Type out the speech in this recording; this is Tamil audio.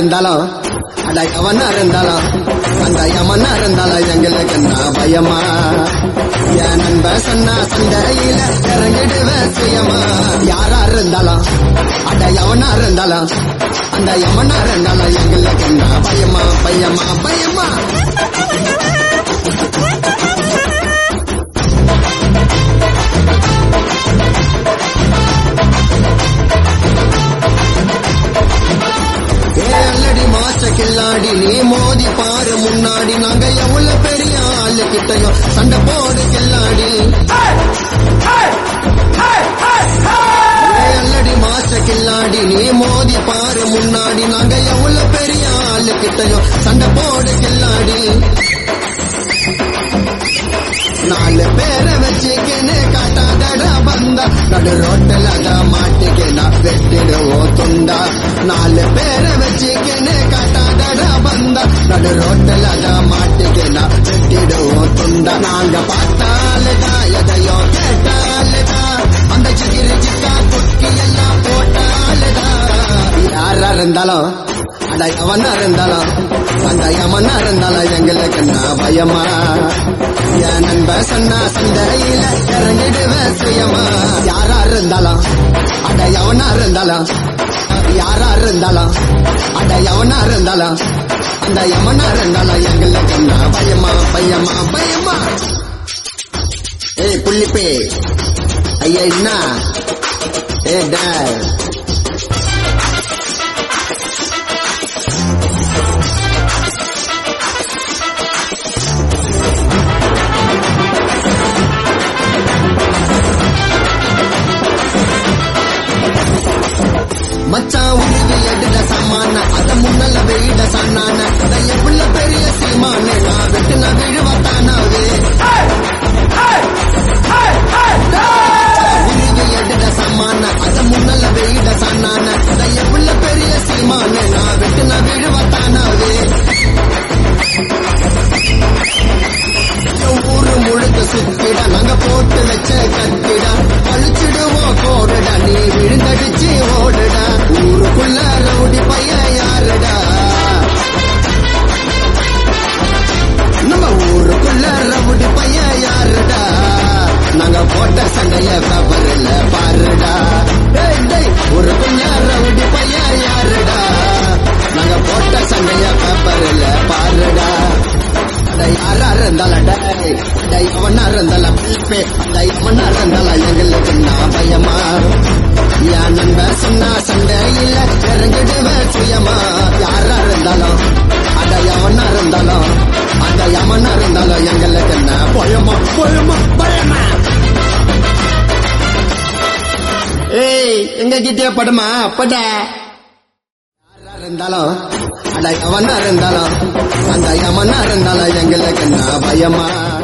இருந்தாலும் அட எவனா இருந்தாலும் அந்த யமனா இருந்தாலும் எங்களுக்கு என்ன பயமா என் நண்ப சொன்னா சண்டையில இறங்கிடுவேன் சுயமா யாரா இருந்தாலும் அட எவனா இருந்தாலும் அந்த யமனா இருந்தாலும் எங்களுக்கு என்ன பயமா பயமா பயமா ஏழடி மாச கில்லாடி நீ மோதி பாரு முன்னாடி நாங்க எவ்வளவு பெரிய ஆளு கிட்டையும் சண்டை போடு கில்லாடி ஏழடி மாச கில்லாடி நீ மோதி பாரு முன்னாடி நாங்க எவ்வளவு பெரிய ஆளு கிட்டையும் சண்டை போடு கில்லாடி நாலு பேரை வச்சுக்கின்னு காட்டாதடா பந்தா நடு ரோட்டில் அத மாட்டிக்கினா வெட்டிடுவோம் துண்டா நாலு பேரை வச்சுக்கின்னு காட்டாதடா பந்தா நடு ரோட்டில் அத மாட்டிக்கினா வெட்டிடுவோம் துண்டா நாங்க பார்த்தாலுடா எதையோ கேட்டாலுடா அந்த சிக்கிரி சிக்கா குக்கி எல்லாம் போட்டாலுடா யாரா இருந்தாலும் அட எவனா இருந்தாலும் அந்த யமனா இருந்தாலும் எங்களுக்கு என்ன பயமா என் நண்ப சொன்னா சண்டையில இறங்கிடுவேன் சுயமா யாரா இருந்தாலும் அட எவனா இருந்தாலும் யாரா இருந்தாலும் அட எவனா இருந்தாலும் அந்த யமனா இருந்தாலும் எங்களுக்கு என்ன பயமா பயமா பயமா ஏய் புள்ளிப்பே ஐயா என்ன ஏ டேய் மச்சான் உருவி எடுத்த சமான அத முன்னல வெயிட சன்னான அத எவ்வளவு பெரிய சீமான நான் விட்டு நான் விழுவத்தானாவே உருவி எடுத்த சமான அத முன்னல வெயிட சன்னான அத எவ்வளவு பெரிய சீமான நான் விட்டு நான் விழுவத்தானாவே ஊரு முழுக்க சுத்திட நாங்க போட்டு வச்ச கட்டிட அழிச்சிடுவோம் கோடுடா நீ விழுந்தடிச்சு ஓடுடா ஊருக்குள்ள ரவுடி பையன் யாருடா நம்ம ஊருக்குள்ள ரவுடி பையன் யாருடா நாங்க போட்ட சண்டைய பேப்பர்ல பாருடா டேய், டேய், ஊருக்குள்ள ரவுடி பையன் யாருடா நாங்க போட்ட சண்டைய பேப்பர்ல பாருடா டேய், யாரா இருந்தாலும் டேய் டேய் அவனா இருந்தாலும் பிள்ளைப்பே டேய் அவனா இருந்தாலும் எங்களுக்கு நான் பயமா என் நண்ப சொன்னா சண்டையில இறங்கிடுவேன் சுயமா யாரா இருந்தாலும் அட எவனா இருந்தாலும் அந்த யமனா இருந்தாலும் எங்களுக்கு என்ன பயமா பயமா பயமா ஏய் எங்க கிட்டே படுமா பட யாரா இருந்தாலும் அட எவனா இருந்தாலும் அந்த யமனா இருந்தாலும் எங்களுக்கு என்ன பயமா